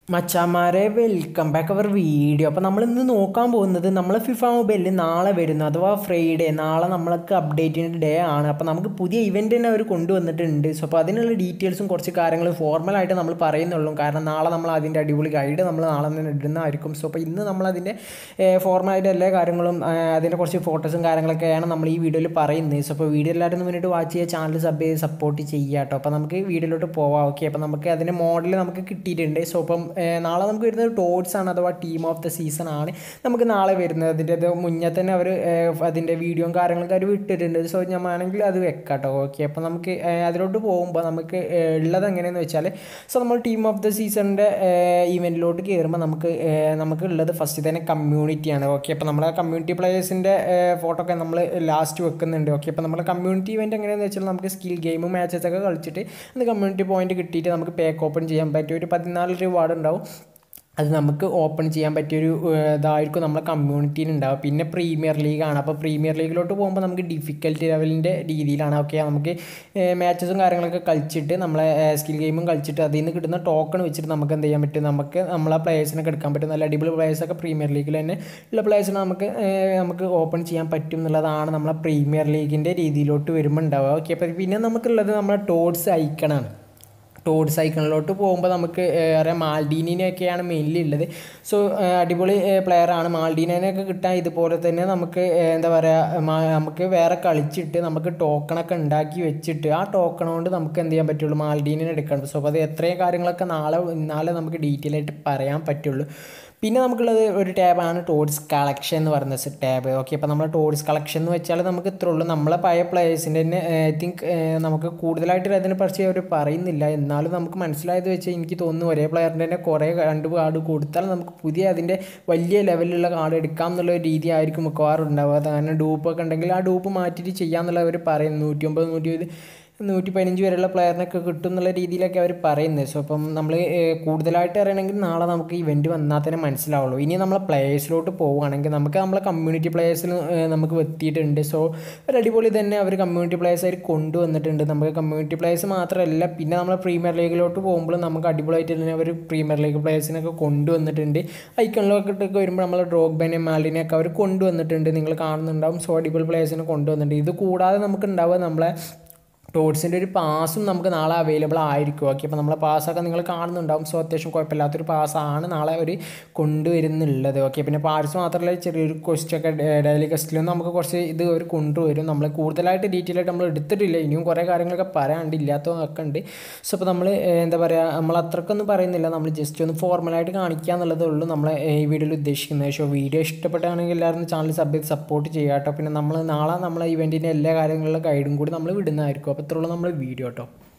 മച്ചാമാരെ welcome back അവർ video അപ്പോൾ നമ്മൾ ഇന്ന് നോക്കാൻ പോകുന്നത് നമ്മൾ ഫിഫ മൊബൈലിൽ നാളെ വരുന്നു അഥവാ ഫ്രൈഡേ നാളെ നമ്മൾക്ക് അപ്ഡേറ്റിൻ്റെ ഡേ ആണ് അപ്പോൾ നമുക്ക് പുതിയ ഇവൻ്റ് തന്നെ അവർ കൊണ്ടുവന്നിട്ടുണ്ട് സോ അപ്പോൾ അതിനുള്ള ഡീറ്റെയിൽസും കുറച്ച് കാര്യങ്ങളും ഫോർമലായിട്ട് നമ്മൾ പറയുന്നുള്ളൂ കാരണം നാളെ നമ്മൾ അതിൻ്റെ അടിപൊളി ഗൈഡ് നമ്മൾ നാളെ തന്നെ ഇടുന്നതായിരിക്കും സോ അപ്പോൾ ഇന്ന് നമ്മൾ അതിൻ്റെ ഫോർമലായിട്ട് എല്ലാ കാര്യങ്ങളും ആ, അതിൻ്റെ കുറച്ച് ഫോട്ടോസും കാര്യങ്ങളൊക്കെയാണ് നമ്മൾ ഈ വീഡിയോയിൽ പറയുന്നത് സോ അപ്പോൾ വീഡിയോ എല്ലാവരും മുന്നിട്ട് വാച്ച് ചെയ്യുക ചാനൽ സബ് ചെയ്ത് സപ്പോർട്ട് ചെയ്യുക കേട്ടോ അപ്പോൾ നമുക്ക് വീഡിയോയിലോട്ട് പോവാം ഓക്കെ അപ്പോൾ നമുക്ക് അതിൻ്റെ മോഡൽ നമുക്ക് കിട്ടിയിട്ടുണ്ട് സോ അപ്പം ഏഹ്, നാളെ നമുക്ക് വരുന്നത് ടോഡ്സ് ആണ് അഥവാ ടീം ഓഫ് ദ സീസൺ ആണ് നമുക്ക് നാളെ വരുന്നത് അതിൻ്റെ അത് മുന്നേ തന്നെ അവർ അതിൻ്റെ വീഡിയോയും കാര്യങ്ങളൊക്കെ അവർ വിട്ടിട്ടുണ്ട് സോ ഞാൻ വേണമെങ്കിൽ അത് വെക്കാം കേട്ടോ ഓക്കെ അപ്പോൾ നമുക്ക് ഏഹ്, അതിലോട്ട് പോകുമ്പോൾ നമുക്ക് ഏഹ്, ഉള്ളത് എങ്ങനെയെന്ന് വെച്ചാൽ സോ നമ്മൾ ടീം ഓഫ് ദ സീസണിൻ്റെ ഇവൻറ്റിലോട്ട് കയറുമ്പോൾ നമുക്ക് ഏഹ്, നമുക്ക് ഉള്ളത് ഫസ്റ്റ് തന്നെ കമ്മ്യൂണിറ്റിയാണ് ഓക്കെ അപ്പോൾ നമ്മളെ കമ്മ്യൂണിറ്റി പ്ലേയേഴ്സിൻ്റെ ഫോട്ടോ ഒക്കെ നമ്മൾ ലാസ്റ്റ് വെക്കുന്നുണ്ട് ഓക്കെ അപ്പോൾ നമ്മുടെ കമ്മ്യൂണിറ്റി ഇവൻറ്റ് എങ്ങനെയാണെന്ന് വെച്ചാൽ നമുക്ക് സ്കിൽ ഗെയിം മാച്ചസ് ഒക്കെ കളിച്ചിട്ട് അത് കമ്മ്യൂണിറ്റി പോയിന്റ് കിട്ടിയിട്ട് നമുക്ക് പേക്ക് ഓപ്പൺ ചെയ്യാൻ പറ്റിയ ഒരു പതിനാല് റിവാർഡ് ഉണ്ടാവും അത് നമുക്ക് ഓപ്പൺ ചെയ്യാൻ പറ്റിയൊരു ഏഹ്, ഇതായിരിക്കും നമ്മളെ കമ്മ്യൂണിറ്റിയിൽ ഉണ്ടാവുക പിന്നെ പ്രീമിയർ ലീഗാണ് അപ്പോൾ പ്രീമിയർ ലീഗിലോട്ട് പോകുമ്പോൾ നമുക്ക് ഡിഫിക്കൽട്ടി ലെവലിൻ്റെ രീതിയിലാണ് ഓക്കെ നമുക്ക് മാച്ചസും കാര്യങ്ങളൊക്കെ കളിച്ചിട്ട് നമ്മളെ സ്കിൽ ഗെയിമും കളിച്ചിട്ട് അതിൽ നിന്ന് കിട്ടുന്ന ടോക്കൺ വെച്ചിട്ട് നമുക്ക് എന്ത് ചെയ്യാൻ പറ്റും നമുക്ക് നമ്മളെ പ്ലേയേഴ്സിനൊക്കെ എടുക്കാൻ പറ്റും നല്ല അടിപൊളി പ്ലേയേഴ്സൊക്കെ പ്രീമിയർ ലീഗിൽ തന്നെ ഉള്ള പ്ലേയേഴ്സിനെ നമുക്ക് ഏഹ്, നമുക്ക് ഓപ്പൺ ചെയ്യാൻ പറ്റും എന്നുള്ളതാണ് നമ്മളെ പ്രീമിയർ ലീഗിൻ്റെ രീതിയിലോട്ട് വരുമ്പോൾ ഉണ്ടാവുക ഓക്കെ അപ്പോൾ പിന്നെ നമുക്കുള്ളത് നമ്മളെ ടോഡ്സ് ഐക്കണാണ് ടോഡ് സൈക്കിളിലോട്ട് പോകുമ്പോൾ നമുക്ക് ഏഹ്, അറിയാം മാൽഡീനിനെയൊക്കെയാണ് മെയിൻലി ഉള്ളത് സോ ഏഹ്, അടിപൊളി പ്ലെയറാണ് മാൽഡീനൊക്കെ കിട്ടാൻ ഇതുപോലെ തന്നെ നമുക്ക് ഏഹ്, എന്താ പറയുക മാ- നമുക്ക് വേറെ കളിച്ചിട്ട് നമുക്ക് ടോക്കണൊക്കെ ഉണ്ടാക്കി വെച്ചിട്ട് ആ ടോക്കൺ കൊണ്ട് നമുക്ക് എന്ത് ചെയ്യാൻ പറ്റുള്ളൂ മാൽഡീനിനെ എടുക്കണം സോ അപ്പോൾ അത് എത്രയും കാര്യങ്ങളൊക്കെ നാളെ നാളെ നമുക്ക് ഡീറ്റെയിൽ ആയിട്ട് പറയാൻ പറ്റുള്ളൂ പിന്നെ നമുക്കുള്ളത് ഒരു ടാബാണ് ടോഡ്സ് കളക്ഷൻ എന്ന് പറയുന്ന ടാബ് ഓക്കെ അപ്പോൾ നമ്മൾ ടോഡ്സ് കളക്ഷൻ എന്ന് വെച്ചാൽ നമുക്ക് ഇത്രേ ഉള്ളൂ നമ്മളെ പഴയ പ്ലേയേഴ്സിൻ്റെ തന്നെ ഐ തിങ്ക് നമുക്ക് കൂടുതലായിട്ട് അതിനെ പറിച്ച് അവർ പറയുന്നില്ല എന്നാലും നമുക്ക് മനസ്സിലായത് വെച്ച് എനിക്ക് തോന്നുന്നു ഒരേ പ്ലെയറിൻ്റെ തന്നെ കുറേ രണ്ട് കാർഡ് കൊടുത്താൽ നമുക്ക് പുതിയ അതിൻ്റെ വലിയ ലെവലിലുള്ള കാർഡ് എടുക്കാം എന്നുള്ള രീതി ആയിരിക്കും മിക്കവാറും ഉണ്ടാവുക കാരണം ഡൂപ്പൊക്കെ ഉണ്ടെങ്കിൽ ആ ഡൂപ്പ് മാറ്റിയിട്ട് ചെയ്യാമെന്നുള്ള അവർ പറയും നൂറ്റി ഒമ്പത് നൂറ്റി ഇരുപത് നൂറ്റി പതിനഞ്ച് വരെയുള്ള പ്ലെയറിനൊക്കെ കിട്ടും എന്നുള്ള രീതിയിലൊക്കെ അവർ പറയുന്നത് സോ അപ്പം നമ്മൾ കൂടുതലായിട്ട് അറിയണമെങ്കിൽ നാളെ നമുക്ക് ഇവൻറ്റ് വന്നാൽ തന്നെ മനസ്സിലാവുള്ളൂ ഇനി നമ്മൾ പ്ലേയേഴ്സിലോട്ട് പോവുകയാണെങ്കിൽ നമുക്ക് നമ്മളെ കമ്മ്യൂണിറ്റി പ്ലേയേഴ്സിൽ നമുക്ക് എത്തിയിട്ടുണ്ട് സോ ഒരു അടിപൊളി തന്നെ അവർ കമ്മ്യൂണിറ്റി പ്ലേയേഴ്സ് ആയിട്ട് കൊണ്ടുവന്നിട്ടുണ്ട് നമുക്ക് കമ്മ്യൂണിറ്റി പ്ലേയേഴ്സ് മാത്രമല്ല പിന്നെ നമ്മൾ പ്രീമിയർ ലീഗിലോട്ട് പോകുമ്പോൾ നമുക്ക് അടിപൊളിയായിട്ട് തന്നെ അവർ പ്രീമിയർ ലീഗ് പ്ലേയേഴ്സിനൊക്കെ കൊണ്ടുവന്നിട്ടുണ്ട് ഐക്കണിലൊക്കെ വരുമ്പോൾ നമ്മൾ ഡ്രോഗ് ബെനെ മാലിനെയൊക്കെ അവർ കൊണ്ടുവന്നിട്ടുണ്ട് നിങ്ങൾ കാണുന്നുണ്ടാവും സോ അടിപൊളി പ്ലേയേഴ്സിനെ കൊണ്ടുവന്നിട്ടുണ്ട് ഇത് കൂടാതെ നമുക്ക് ഉണ്ടാവുക നമ്മളെ ടോഡ്സിൻ്റെ ഒരു പാസും നമുക്ക് നാളെ അവൈലബിൾ ആയിരിക്കും ഓക്കെ അപ്പോൾ നമ്മളെ പാസ്സൊക്കെ നിങ്ങൾ കാണുന്നുണ്ടാവും സോ അത്യാവശ്യം കുഴപ്പമില്ലാത്തൊരു പാസ്സാണ് നാളെ അവർ കൊണ്ടുവരുന്നുള്ളത് ഓക്കെ പിന്നെ പാർട്സ് മാത്രമല്ല ചെറിയൊരു ക്വസ്റ്റ്യൻ ഒക്കെ ഡെയിലി ഗസ്റ്റിലും നമുക്ക് കുറച്ച് ഇത് അവർ കൊണ്ടുവരും നമ്മൾ കൂടുതലായിട്ട് ഡീറ്റെയിൽ ആയിട്ട് നമ്മൾ എടുത്തിട്ടില്ല ഇനിയും കുറേ കാര്യങ്ങളൊക്കെ പറയാണ്ട് ഇല്ലാത്തതൊക്കെ ഉണ്ട് സോ അപ്പോൾ നമ്മൾ എന്താ പറയുക നമ്മൾ അത്രക്കൊന്നും പറയുന്നില്ല നമ്മൾ ജസ്റ്റ് ഒന്ന് ഫോർമലായിട്ട് കാണിക്കുക എന്നുള്ളതേ ഉള്ളൂ നമ്മളെ ഈ വീഡിയോയിൽ ഉദ്ദേശിക്കുന്നത് സോ വീഡിയോ ഇഷ്ടപ്പെട്ടാണെങ്കിൽ എല്ലാവരും ചാനൽ സബ് ചെയ്ത് സപ്പോർട്ട് ചെയ്യുക കേട്ടോ പിന്നെ നമ്മൾ നാളെ നമ്മളെ ഇവൻറ്റിൻ്റെ എല്ലാ കാര്യങ്ങളിലും ഗൈഡും കൂടി നമ്മൾ വിടുന്നതായിരിക്കും അപ്പോൾ ഇത്രയുള്ള നമ്മൾ വീഡിയോ കേട്ടോ